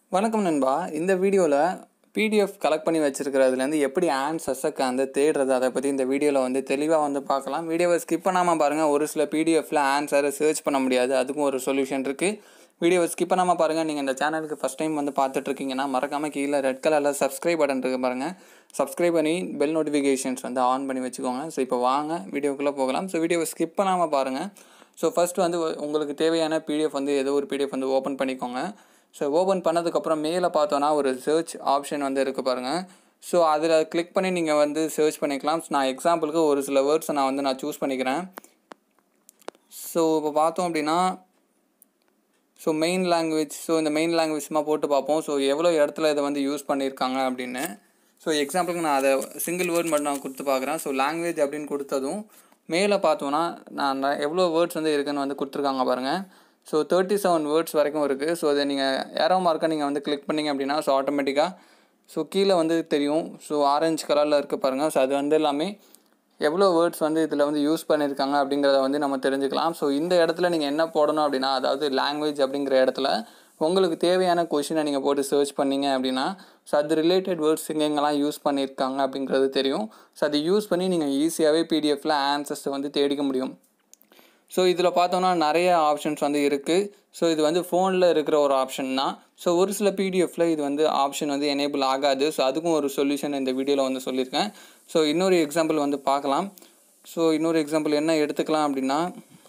வணக்கம் நண்பா இந்த வீடியோவில் பிடிஎஃப் கலெக்ட் பண்ணி வச்சிருக்கிறதுலேருந்து எப்படி ஆன்சர்ஸை வந்து தேடுறது அதை பற்றி இந்த வீடியோவில் வந்து தெளிவாக வந்து பார்க்கலாம் வீடியோவை ஸ்கிப் பண்ணாமல் பாருங்கள் ஒரு சில பிடிஎஃப்பில் ஆன்சரை சர்ச் பண்ண முடியாது அதுக்கும் ஒரு சொல்யூஷன் இருக்குது வீடியோவை ஸ்கிப் பண்ணாமல் பாருங்கள் நீங்கள் இந்த சேனலுக்கு ஃபஸ்ட் டைம் வந்து பார்த்துட்ருக்கீங்கன்னா மறக்காமல் கீழே ரெட் கலரில் சப்ஸ்கிரைப் பட்டன் இருக்கு பாருங்கள் சப்ஸ்கிரைப் பண்ணி பெல் நோட்டிஃபிகேஷன்ஸ் வந்து ஆன் பண்ணி வச்சுக்கோங்க ஸோ இப்போ வாங்க வீடியோக்குள்ளே போகலாம் ஸோ வீடியோவை ஸ்கிப் பண்ணாமல் பாருங்கள் ஸோ ஃபஸ்ட்டு வந்து உங்களுக்கு தேவையான பிடிஎஃப் வந்து ஏதோ ஒரு பிடிஎஃப் வந்து ஓப்பன் பண்ணிக்கோங்க ஸோ ஓப்பன் பண்ணதுக்கப்புறம் மேலே பார்த்தோன்னா ஒரு சர்ச் ஆப்ஷன் வந்து இருக்குது பாருங்கள் ஸோ அதில் கிளிக் பண்ணி நீங்கள் வந்து சர்ச் பண்ணிக்கலாம் நான் எக்ஸாம்பிளுக்கு ஒரு சில வேர்ட்ஸை நான் வந்து நான் சூஸ் பண்ணிக்கிறேன் ஸோ இப்போ பார்த்தோம் அப்படின்னா ஸோ மெயின் லாங்குவேஜ் ஸோ இந்த மெயின் லாங்குவேஜ்மா போட்டு பார்ப்போம் ஸோ எவ்வளோ இடத்துல இதை வந்து யூஸ் பண்ணியிருக்காங்க அப்படின்னு ஸோ எக்ஸாம்பிளுக்கு நான் அதை சிங்கிள் வேர்ட் மட்டும் நான் கொடுத்து பார்க்குறேன் ஸோ லாங்குவேஜ் அப்படின்னு கொடுத்ததும் மேலே பார்த்தோன்னா நான் எவ்வளோ வேர்ட்ஸ் வந்து இருக்குன்னு வந்து கொடுத்துருக்காங்க பாருங்கள் ஸோ தேர்ட்டி செவன் வேர்ட்ஸ் வரைக்கும் இருக்குது ஸோ அதை நீங்கள் ஏரோ மார்க்கை நீங்கள் வந்து கிளிக் பண்ணிங்க அப்படின்னா ஸோ ஆட்டோமேட்டிக்காக ஸோ கீழே வந்து தெரியும் ஸோ ஆரஞ்சு கலரில் இருக்குது பாருங்கள் ஸோ அது வந்து எல்லாமே எவ்வளோ வேர்ட்ஸ் வந்து இதில் வந்து யூஸ் பண்ணியிருக்காங்க அப்படிங்கிறத வந்து நம்ம தெரிஞ்சுக்கலாம் ஸோ இந்த இடத்துல நீங்கள் என்ன போடணும் அப்படின்னா அதாவது லாங்குவேஜ் அப்படிங்கிற இடத்துல உங்களுக்கு தேவையான கொஷினை நீங்கள் போட்டு சர்ச் பண்ணீங்க அப்படின்னா ஸோ அது ரிலேட்டட் வேர்ட்ஸ் எங்கெங்கெல்லாம் யூஸ் பண்ணியிருக்காங்க அப்படிங்கிறது தெரியும் ஸோ அதை யூஸ் பண்ணி நீங்கள் ஈஸியாகவே பிடிஎஃப்பில் ஆன்சர்ஸை வந்து தேடிக்க முடியும் ஸோ இதில் பார்த்தோம்னா நிறைய ஆப்ஷன்ஸ் வந்து இருக்குது ஸோ இது வந்து ஃபோனில் இருக்கிற ஒரு ஆப்ஷன் தான் ஸோ ஒரு சில பிடிஎஃப்பில் இது வந்து ஆப்ஷன் வந்து எனேபிள் ஆகாது ஸோ அதுக்கும் ஒரு சொல்யூஷன் இந்த வீடியோவில் வந்து சொல்லியிருக்கேன் ஸோ இன்னொரு எக்ஸாம்பிள் வந்து பார்க்கலாம் ஸோ இன்னொரு எக்ஸாம்பிள் என்ன எடுத்துக்கலாம் அப்படின்னா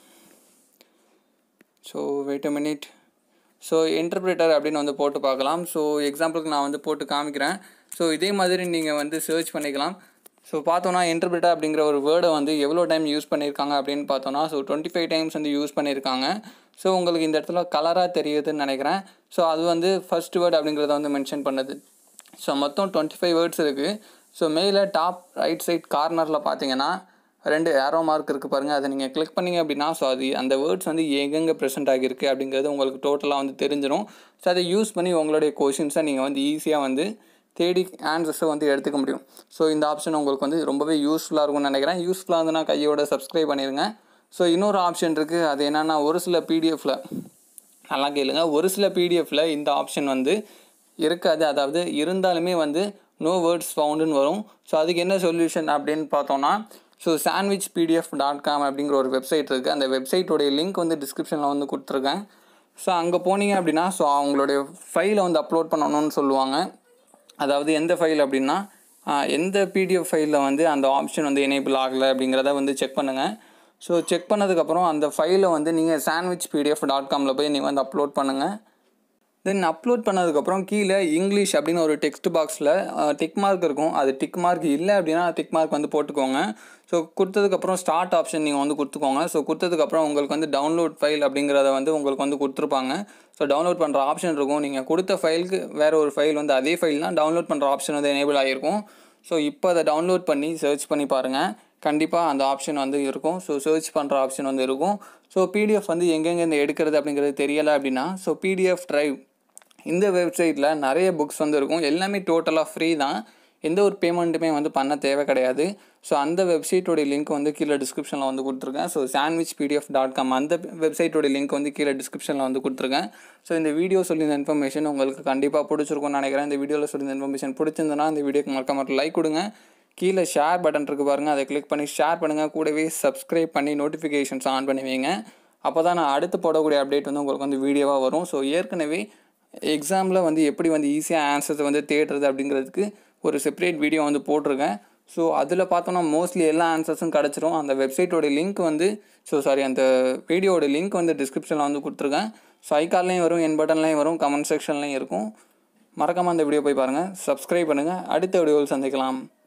so wait a minute so interpreter அப்படின்னு வந்து போட்டு பார்க்கலாம் ஸோ எக்ஸாம்பிளுக்கு நான் வந்து போட்டு காமிக்கிறேன் ஸோ இதே மாதிரி நீங்கள் வந்து சர்ச் பண்ணிக்கலாம் ஸோ பார்த்தோன்னா இன்டர்பிரிட்டர் அப்படிங்கிற ஒரு வேர்டை வந்து எவ்வளோ டைம் யூஸ் பண்ணியிருக்காங்க அப்படின்னு பார்த்தோன்னா ஸோ டுவெண்ட்டி ஃபைவ் டைம்ஸ் வந்து யூஸ் பண்ணியிருக்காங்க ஸோ உங்களுக்கு இந்த இடத்துல கலராக தெரியுதுன்னு நினைக்கிறேன் ஸோ அது வந்து ஃபர்ஸ்ட் வேர்டு அப்படிங்கிறத வந்து மென்ஷன் பண்ணுது ஸோ மொத்தம் டுவெண்ட்டி ஃபைவ் வேர்ட்ஸ் இருக்குது ஸோ மேலே டாப் ரைட் சைட் கார்னரில் பார்த்தீங்கன்னா ரெண்டு ஏரோ மார்க் இருக்குது பாருங்கள் அதை நீங்கள் கிளிக் பண்ணிங்க அப்படின்னா ஸோ அது அந்த வேர்ட்ஸ் வந்து எங்கெங்கே ப்ரெசென்ட் ஆகியிருக்கு அப்படிங்கிறது உங்களுக்கு டோட்டலாக வந்து தெரிஞ்சிடும் ஸோ அதை யூஸ் பண்ணி உங்களுடைய கொஷின்ஸை நீங்கள் வந்து ஈஸியாக வந்து தேடி ஆன்சர்ஸை வந்து எடுத்துக்க முடியும் ஸோ இந்த ஆப்ஷன் உங்களுக்கு வந்து ரொம்பவே யூஸ்ஃபுல்லாக இருக்கும்னு நினைக்கிறேன் யூஸ்ஃபுல்லாக இருந்துன்னா கையோட சப்ஸ்கிரைப் பண்ணிடுங்க ஸோ இன்னொரு ஆப்ஷன் இருக்குது அது என்னென்னா ஒரு சில பிடிஎஃப்பில் நல்லா கேளுங்க ஒரு சில பிடிஎஃப்பில் இந்த ஆப்ஷன் வந்து இருக்காது அதாவது இருந்தாலுமே வந்து நோ வேர்ட்ஸ் ஃபவுண்டுன்னு வரும் ஸோ அதுக்கு என்ன சொல்யூஷன் அப்படின்னு பார்த்தோன்னா so sandwich PDF dot com அப்படிங்கிற ஒரு வெப்சைட் இருக்குது அந்த வெப்சைட்டோடைய லிங்க் வந்து டிஸ்கிரிப்ஷனில் வந்து கொடுத்துருக்கேன் ஸோ அங்கே போனீங்க அப்படின்னா ஸோ அவங்களுடைய ஃபைலை வந்து அப்லோட் பண்ணணும்னு சொல்லுவாங்க அதாவது எந்த ஃபைல் அப்படின்னா எந்த பிடிஎஃப் ஃபைலில் வந்து அந்த ஆப்ஷன் வந்து எனேபிள் ஆகலை அப்படிங்கிறத வந்து செக் பண்ணுங்கள் ஸோ செக் பண்ணதுக்கப்புறம் அந்த ஃபைலை வந்து நீங்கள் சாண்ட்விச் பிடிஎஃப் டாட் காமில் போய் நீங்கள் வந்து அப்லோட் பண்ணுங்கள் தென் அப்லோட் பண்ணதுக்கப்புறம் கீழே இங்கிலீஷ் அப்படின்னு ஒரு டெக்ஸ்ட் பாக்ஸில் டிக் மார்க் இருக்கும் அது டிக் மார்க் இல்லை அப்படின்னா டிக் மார்க் வந்து போட்டுக்கோங்க ஸோ கொடுத்ததுக்கப்புறம் ஸ்டார்ட் ஆப்ஷன் நீங்கள் வந்து கொடுத்துக்கோங்க ஸோ கொடுத்ததுக்கப்புறம் உங்களுக்கு வந்து டவுன்லோட் ஃபைல் அப்படிங்கிறத வந்து உங்களுக்கு வந்து கொடுத்துருப்பாங்க ஸோ டவுன்லோட் பண்ணுற ஆப்ஷன் இருக்கும் நீங்கள் கொடுத்த ஃபைலுக்கு வேறு ஒரு ஃபைல் வந்து அதே ஃபைல் தான் டவுன்லோட் பண்ணுற ஆப்ஷன் வந்து எனேபிள் ஆகிருக்கும் ஸோ இப்போ அதை டவுன்லோட் பண்ணி சர்ச் பண்ணி பாருங்கள் கண்டிப்பாக அந்த ஆப்ஷன் வந்து இருக்கும் ஸோ சர்ச் பண்ணுற ஆப்ஷன் வந்து இருக்கும் ஸோ பிடிஎஃப் வந்து எங்கெங்கேருந்து எடுக்கிறது அப்படிங்கிறது தெரியலை அப்படின்னா ஸோ பிடிஎஃப் ட்ரைவ் இந்த வெப்சைட்டில் நிறைய புக்ஸ் வந்து இருக்கும் எல்லாமே டோட்டலாக ஃப்ரீ தான் எந்த ஒரு பேமெண்ட்டுமே வந்து பண்ண தேவை கிடையாது ஸோ அந்த வெப்சைட்டோடைய லிங்க் வந்து கீழே டிஸ்கிரிப்ஷனில் வந்து கொடுத்துருக்கேன் so sandwich PDF dot com அந்த வெப்சைட்டோடைய லிங்க் வந்து கீழே டிஸ்கிரிப்ஷனில் வந்து கொடுத்துருக்கேன் ஸோ இந்த வீடியோ சொல்லியிருந்த இன்ஃபர்மேஷன் உங்களுக்கு கண்டிப்பாக பிடிச்சிருக்கும்னு நினைக்கிறேன் இந்த வீடியோவில் சொல்லியிருந்த இன்ஃபர்மேஷன் பிடிச்சிருந்தனா இந்த வீடியோக்கு மறக்காம லைக் கொடுங்க கீழே ஷேர் பட்டன் இருக்குது பாருங்கள் அதை கிளிக் பண்ணி ஷேர் பண்ணுங்கள் கூடவே சப்ஸ்கிரைப் பண்ணி நோட்டிஃபிகேஷன்ஸ் ஆன் பண்ணி வைங்க அப்போ தான் நான் அடுத்து போடக்கூடிய அப்டேட் வந்து உங்களுக்கு வந்து வீடியோவாக வரும் ஸோ ஏற்கனவே எக்ஸாமில் வந்து எப்படி வந்து ஈஸியாக ஆன்சர்ஸை வந்து தேடுறது அப்படிங்கிறதுக்கு ஒரு செப்பரேட் வீடியோ வந்து போட்டிருக்கேன் ஸோ அதில் பார்த்தோன்னா மோஸ்ட்லி எல்லா ஆன்சர்ஸும் கிடச்சிரும் அந்த வெப்சைட்டோட லிங்க் வந்து ஸோ சாரி அந்த வீடியோட லிங்க் வந்து டிஸ்கிரிப்ஷனில் வந்து கொடுத்துருக்கேன் ஸோ ஐகால்லையும் வரும் என் பட்டன்லையும் வரும் கமெண்ட் செக்ஷன்லையும் இருக்கும் மறக்காமல் அந்த வீடியோ போய் பாருங்கள் சப்ஸ்கிரைப் பண்ணுங்கள் அடுத்த வீடியோவில் சந்திக்கலாம்